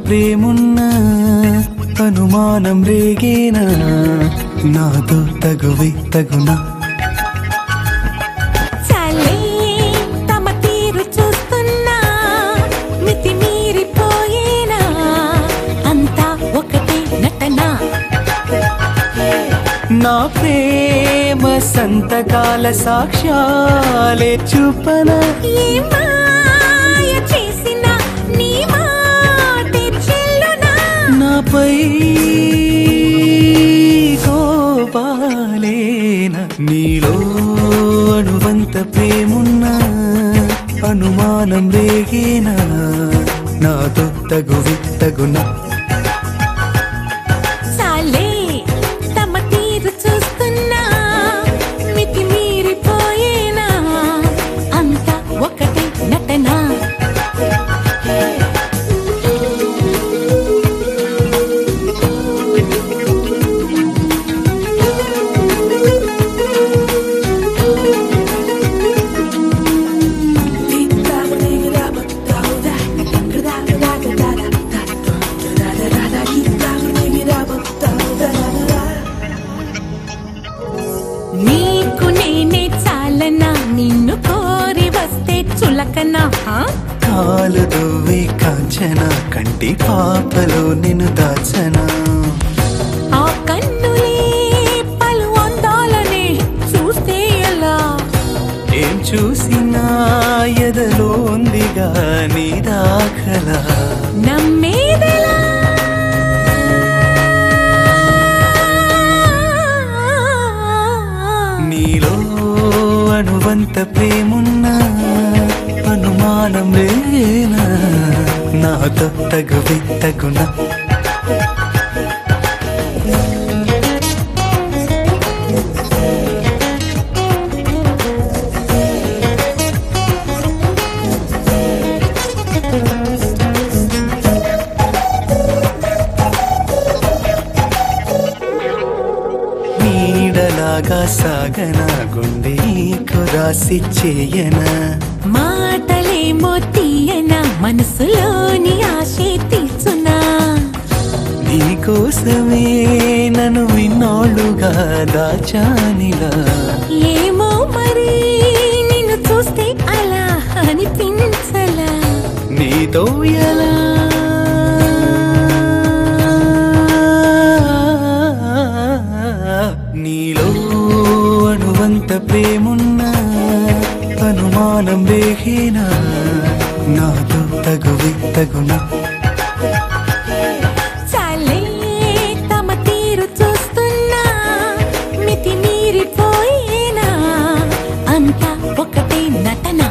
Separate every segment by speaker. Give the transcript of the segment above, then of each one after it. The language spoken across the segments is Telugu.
Speaker 1: ప్రేమున్నా అనుమానం రేగేనా నాతో తగువి తగునా
Speaker 2: చాలే తమ తీరు చూస్తున్నా మితి మీరిపోయేనా అంతా ఒకటే నటనా
Speaker 1: నా ప్రేమ సంతకాల సాక్ష్యాలే చూపనా
Speaker 2: ఏ మాయ చేసినా నీ మాటే చెల్లునా
Speaker 1: నాపై కోపాలేన నీలో అణువంత ప్రేమున్నా అనుమానం రేగేనా నాతో తగువి తగునా
Speaker 2: చాలే తమ తీరు చూస్తున్నా మితి మీరిపోయేనా అంతా ఒకటే నటనా నీకు నేనే చాలనా నిన్ను కోరి వస్తే చులకనా హా?
Speaker 1: కాలు దువ్వే కాంచన కంటి పాపలో నిన్ను దాచనా
Speaker 2: ఆ కన్నులే పలు అందాలనే చూస్తే ఎలా
Speaker 1: ఏం చూసినా ఎదలో ఉందిగా నీ దాఖలా
Speaker 2: నమ్మేదెలా
Speaker 1: నీలో అణువంత ప్రేమున్నా అనుమానం రేనా నాతో తగువి తగునా నీడలాగా సాగన గుండె నీకు రాసి చేయనా
Speaker 2: మాటలేమో తీయనా మనసులోని ఆశే తీర్చునా
Speaker 1: నీకోసమే నన్ను విన్నాళ్ళుగా దాచానిలా
Speaker 2: ఏమో మరి నిన్ను చూస్తే అలా అనిపించలా
Speaker 1: నీతో ఎలా నీలో అణువంత ప్రేమున్నా అనుమానం రేగేనా నాతో తగువి తగునా
Speaker 2: చాలే తమ తీరు చూస్తున్నా మితి మీరిపోయేనా అంతా ఒకటే నటన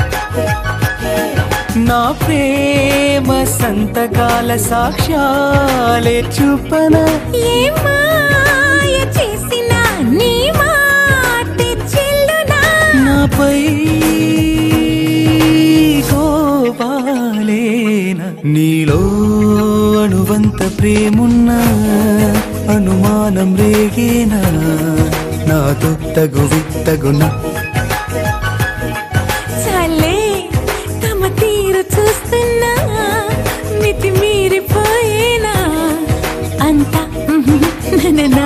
Speaker 1: నా ప్రేమ సంతకాల సాక్ష్యాలే చూపనా
Speaker 2: ఏ మాయ చేసినా నీ మాటే చెల్లునా
Speaker 1: నాపై కోపాలేన నీలో అణువంత ప్రేమున్నా అనుమానం రేగేనా నాతో తగువి తగునా
Speaker 2: చాలే తమ తీరు చూస్తున్నా మితి మీరిపోయేనా అంతా నననా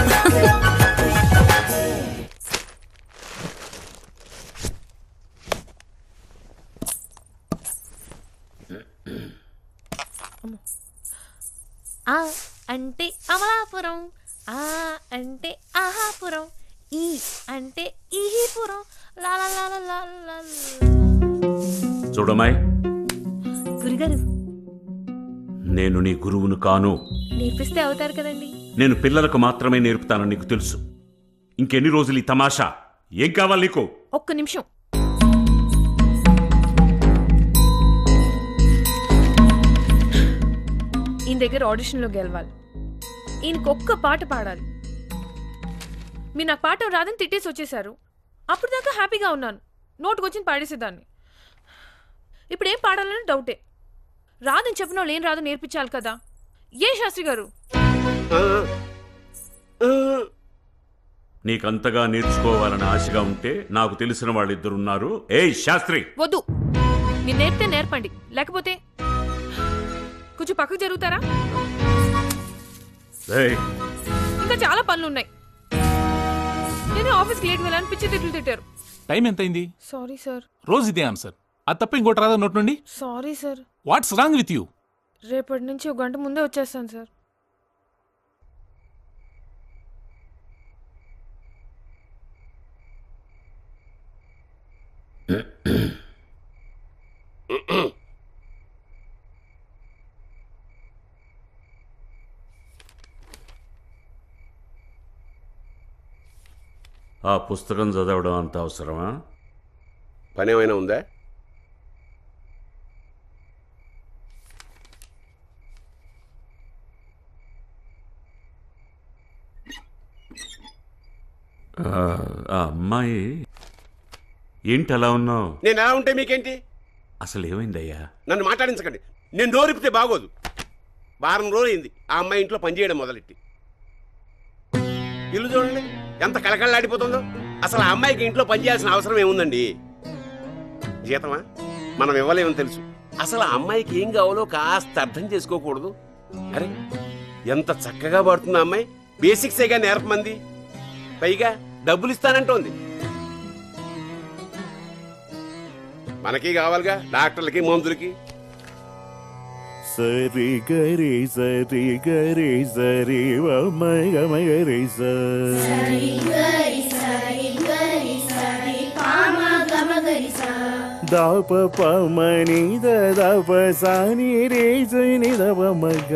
Speaker 3: ఆ అంటే అమలాపురం ఆ అంటే ఆహాపురం ఈ అంటే ఈపురం లా లా లా లా లా లా లా.
Speaker 4: చూడమాయ్
Speaker 3: గురుగారు
Speaker 4: నేను నీ గురువును కాను
Speaker 3: నేర్పిస్తే అవుతారు కదండి
Speaker 4: నేను పిల్లలకు మాత్రమే నేర్పుతానని నీకు తెలుసు ఇంకెన్ని రోజులు ఈ తమాషా ఏం కావాలి నీకు
Speaker 3: ఒక్క నిమిషం ఈయన దగ్గర ఆడిషన్లో గెలవాలి ఈయనకు ఒక్క పాట పాడాలి మీరు నాకు పాట రాదని తిట్టేసి వచ్చేసారు అప్పుడు దాకా హ్యాపీగా ఉన్నాను నోటుకొచ్చింది పాడేసేదాన్ని ఇప్పుడు ఏం పాడాలని డౌటే రాదని చెప్పిన వాళ్ళు ఏం రాదో నేర్పించాలి కదా ఏ శాస్త్రి గారు
Speaker 4: నీకంతగా నేర్చుకోవాలని ఆశగా ఉంటే నాకు తెలిసిన వాళ్ళిద్దరున్నారు ఏయ్ శాస్త్రి
Speaker 3: వద్దు మీరు నేర్పితే నేర్పండి లేకపోతే కొంచెం పక్కకు జరుగుతారా
Speaker 4: ఏయ్,
Speaker 3: ఇంకా చాలా పనులు ఉన్నాయి నేను ఆఫీస్కి లేట్ వెళ్ళాను పిచ్చి తిట్లు తిట్టారు
Speaker 5: టైం ఎంతైంది
Speaker 3: సారీ సార్
Speaker 5: రోజు ఇదే ఆన్సర్ అది తప్ప ఇంకోటి రాదా నోట్ నుండి
Speaker 3: sorry sir
Speaker 5: what's wrong with you
Speaker 3: రేపటి నుంచి ఒక గంట ముందే వచ్చేస్తాను సార్
Speaker 4: ఆ పుస్తకం చదవడం అంత అవసరమా
Speaker 6: పని ఏమైనా ఉందా
Speaker 4: ఆ, ఆ అమ్మాయి ఏంటి అలా ఉన్నావు
Speaker 6: నేను ఎలా ఉంటే మీకేంటి
Speaker 4: అసలు ఏమైందయ్యా
Speaker 6: నన్ను మాట్లాడించకండి నేను నోరిపితే బాగోదు వారం రోజులైంది ఆ అమ్మాయి ఇంట్లో పనిచేయడం మొదలెట్టి ఇల్లు చూడండి ఎంత కలకళ్ళాడిపోతుందో అసలు ఆ అమ్మాయికి ఇంట్లో పనిచేయాల్సిన అవసరం ఏముందండి జీతమా మనం ఇవ్వలేమని తెలుసు అసలు ఆ అమ్మాయికి ఏం కావాలో కాస్త అర్థం చేసుకోకూడదు అరే ఎంత చక్కగా పడుతుంది ఆ అమ్మాయి బేసిక్సేగా నేర్పమంది పైగా డబ్బులు ఇస్తానంటోంది మనకి కావాలిగా డాక్టర్లకి మందులకి
Speaker 1: సరి గరి సరి గరి సరి మగ మగరి సరి దాప పమని దప సాని రే సని దప మగ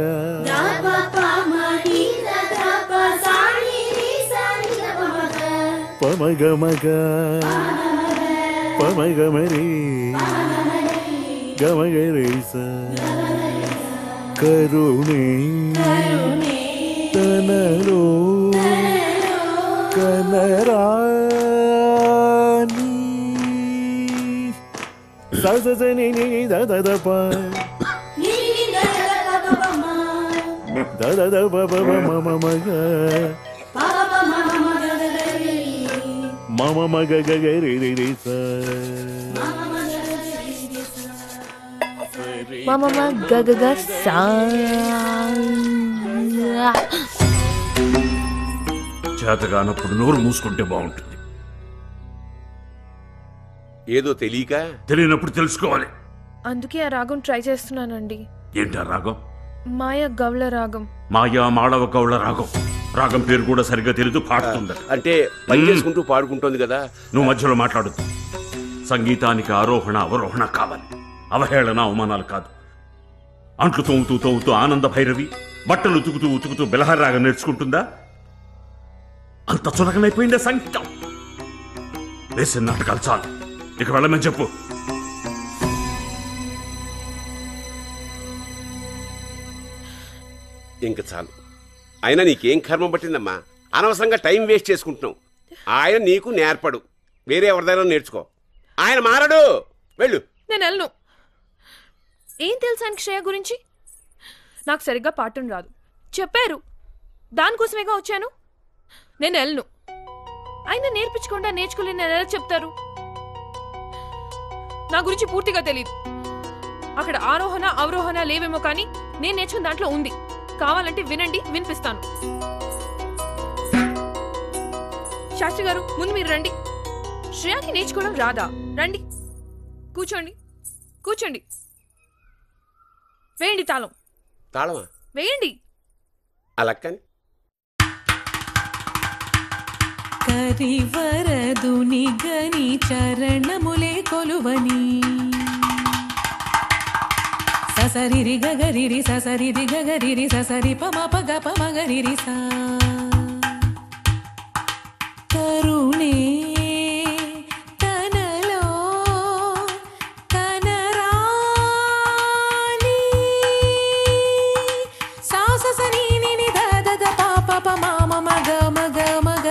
Speaker 1: పమగ మగ పమగ మరి గమగ రే స కరుణే తనలో కనరాని సజని దద దప దద దప మమ మగ మమ మగ గగ రి రి రి స
Speaker 3: మామమ్మ గగగ సా
Speaker 4: చేతగానప్పుడు నోరు మూసుకుంటే బాగుంటుంది
Speaker 6: ఏదో తెలియక
Speaker 4: తెలియనప్పుడు తెలుసుకోవాలి
Speaker 3: అందుకే ఆ రాగం ట్రై చేస్తున్నానండి
Speaker 4: ఏంటా రాగం
Speaker 3: మాయ గౌళ రాగం
Speaker 4: మాయా మాళవ గౌళ రాగం రాగం పేరు కూడా సరిగ్గా తెలియదు పాడుతుందట
Speaker 6: అంటే పని చేసుకుంటూ పాడుకుంటోంది కదా
Speaker 4: నువ్వు మధ్యలో మాట్లాడద్దు సంగీతానికి ఆరోహణ అవరోహణ కావాలి అవహేళన అవమానాలు కాదు అంట్లు తోముతూ తోముతూ ఆనంద భైరవి బట్టలు ఉతుకుతూ ఉతుకుతూ బిలహరాగం నేర్చుకుంటుందా అంత చులకనైపోయిందే సంగీతం వేసిన నాటకాలు చాలు ఇక వెళ్ళమని చెప్పు
Speaker 6: ఇంక చాలు అయినా నీకేం కర్మ పట్టిందమ్మా అనవసరంగా టైం వేస్ట్ చేసుకుంటున్నావు ఆయన నీకు నేర్పడు వేరే ఎవరిదైనా నేర్చుకో ఆయన మారడు వెళ్ళు
Speaker 3: నేను వెళ్ళను ఏం తెలుసు ఆయనకి శ్రేయ గురించి నాకు సరిగ్గా పాఠం రాదు చెప్పారు దానికోసమేగా వచ్చాను నేను వెళ్ళను ఆయన నేర్పించకుండా నేర్చుకోలేని నేను ఎలా చెప్తారు నా గురించి పూర్తిగా తెలియదు అక్కడ ఆరోహణ అవరోహణ లేవేమో కానీ నేను నేర్చుకున్న దాంట్లో ఉంది కావాలంటే వినండి వినిపిస్తాను శాస్త్రి గారు ముందు మీరు రండి శ్రేయాకి నేర్చుకోవడం రాదా రండి కూర్చోండి కూర్చోండి వేయండి తాళం
Speaker 6: తాళమా
Speaker 3: వేయండి
Speaker 6: అలక్కని
Speaker 2: కరివరదుని గని చరణములే కొలువని ససరిరి గగరిరి ససరిరి గగరిరి ససరి పమ పగ పమగరిరి సా కరుణే తనలో కనరాని సాససని నిని దద ద పాప ప మామ మగ మగ మగ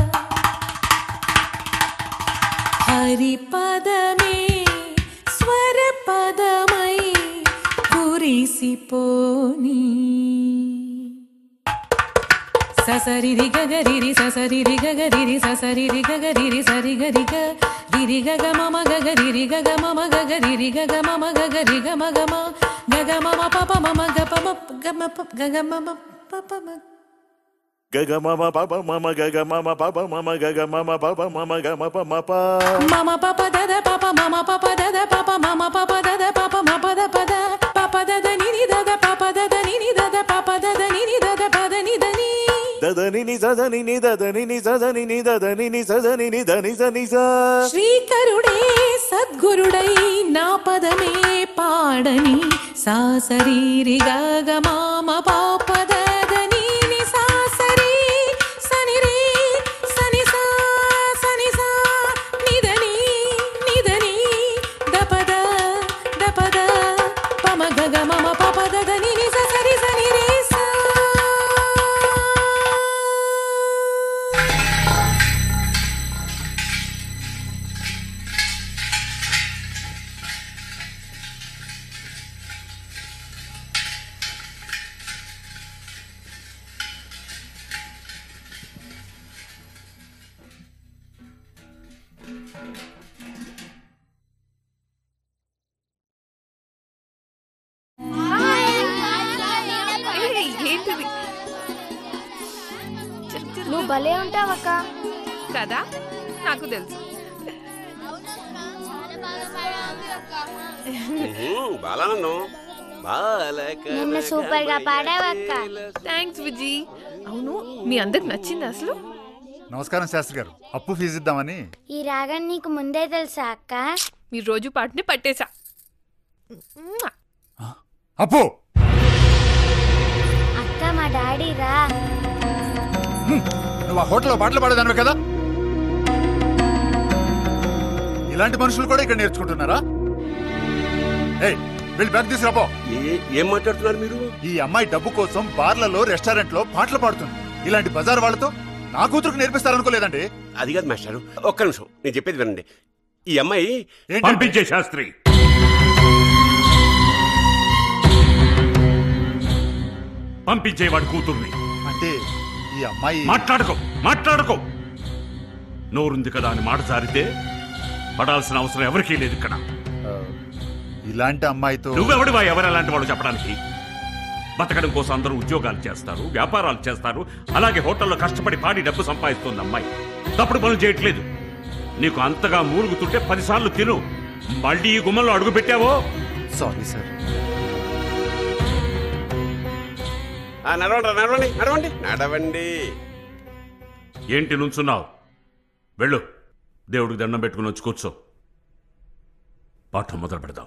Speaker 2: హరి పదమే స్వర పదమై కురిసిపోని ససరి రి గగ రి రి ససరి రి గగ రి రి ససరి రి గగ రి రి సరి గ రి గ రి రి గగ మమ గగ రి రి గగ మమ గగ రి రి గగ మమ గగ రి గ మ గ మ గగ మమ పప మమ గ ప మ గ మ ప గగ మమ ప ప మ
Speaker 1: గగ మమ పప మమ గగ మమ పప మమ గగ మమ పప మమ గమ పమ ప
Speaker 2: మమ పప దద పప మమ పప దద పప మమ పప దద పప మ పద పద పప దద నిని దద పప దద నిని దద పప దద నిని దద పద ని దని
Speaker 1: దదని ని సదని ని దదని ని సదని ని దదని ని సదని ని దని సని స
Speaker 2: శ్రీకరుడే సద్గురుడై నా పదమే పాడని సాసరీరి గగ మామ పాపదని ని సాసరి సని రే సని సా సని సా నిదని నిదని దపద దపద పమ గగ మమ పప దదని ని సరి సని రే సా
Speaker 3: ఏయ్, ఏంటిది జరుగు, జరుగు.
Speaker 7: నువ్వు భలే ఉంటావక్క
Speaker 3: కదా నాకు తెలుసు
Speaker 6: బాలానందం బాలక
Speaker 7: నిన్న సూపర్ గా పాడావక్క
Speaker 3: థ్యాంక్స్ విజీ అవును మీ అందరికి నచ్చింది అసలు
Speaker 8: నమస్కారం శాస్త్రి గారు అప్పు ఫీజు ఇద్దామని
Speaker 7: ఈ రాగం నీకు ముందే తెలుసా అక్క
Speaker 3: మీరు రోజు పాటని పట్టేశా
Speaker 8: అప్పు
Speaker 7: అక్క మా డాడీ రా
Speaker 8: నువ్వు ఆ హోటల్లో పాటలు పాడేదానివే కదా ఇలాంటి మనుషులు కూడా ఇక్కడ నేర్చుకుంటున్నారా ఏయ్ వెళ్ళి బ్యాగ్ తీసుకురాపో
Speaker 6: ఏ- ఏం మాట్లాడుతున్నారు మీరు
Speaker 8: ఈ అమ్మాయి డబ్బు కోసం బార్లలో రెస్టారెంట్లో పాటలు పాడుతుంది ఇలాంటి బజార్ వాళ్ళతో నా కూతురుకు నేర్పిస్తారనుకోలేదండి
Speaker 6: అది కాదు మాస్టారు ఒక్క నిమిషం నేను చెప్పేది వినండి ఈ అమ్మాయి
Speaker 8: ఏంటంటే-
Speaker 4: పంపించే శాస్త్రి పంపించేవాడి కూతుర్ని
Speaker 8: అంటే ఈ అమ్మాయి
Speaker 4: మాట్లాడుకో మాట్లాడుకో నోరుంది కదా అని మాట జారితే పడాల్సిన అవసరం ఎవరికీ లేదు ఇక్కడ
Speaker 8: ఆ, ఇలాంటి అమ్మాయితో
Speaker 4: నువ్వెవడివా ఎవరు అలాంటి వాడు చెప్పడానికి బతకడం కోసం అందరూ ఉద్యోగాలు చేస్తారు వ్యాపారాలు చేస్తారు అలాగే హోటల్లో కష్టపడి పాడి డబ్బు సంపాదిస్తుంది అమ్మాయి తప్పుడు పనులు చేయట్లేదు నీకు అంతగా మూలుగుతుంటే పదిసార్లు తిను మళ్ళీ ఈ గుమ్మంలో అడుగు పెట్టావో
Speaker 8: సారీ సార్
Speaker 6: ఆ, నడవండి రా, నడవండి నడవండి నడవండి
Speaker 4: ఏంటి నుంచున్నావు వెళ్ళు దేవుడికి దండం పెట్టుకుని వచ్చి కూర్చో పాఠం మొదలు పెడదాం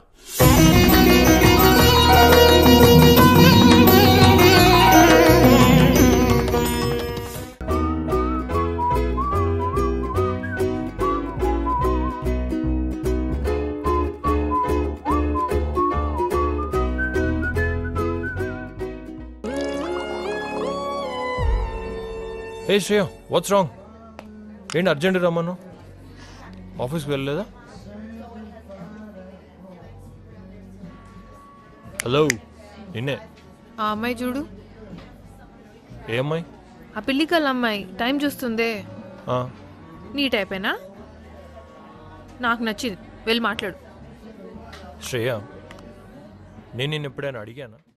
Speaker 9: ఏ శ్రేయ వాట్స్ రాంగ్ ఏంటి అర్జెంట్ రమ్మను ఆఫీస్కి వెళ్ళలేదా హలో నిన్నే
Speaker 3: ఆ అమ్మాయి చూడు
Speaker 9: ఏ అమ్మాయి
Speaker 3: ఆ పిల్లికల్ అమ్మాయి టైం చూస్తుందే
Speaker 9: ఆ,
Speaker 3: నీ టైపేనా నాకు నచ్చింది వెళ్ళి మాట్లాడు
Speaker 9: శ్రేయ నేను నిన్ను ఎప్పుడైనా అడిగానా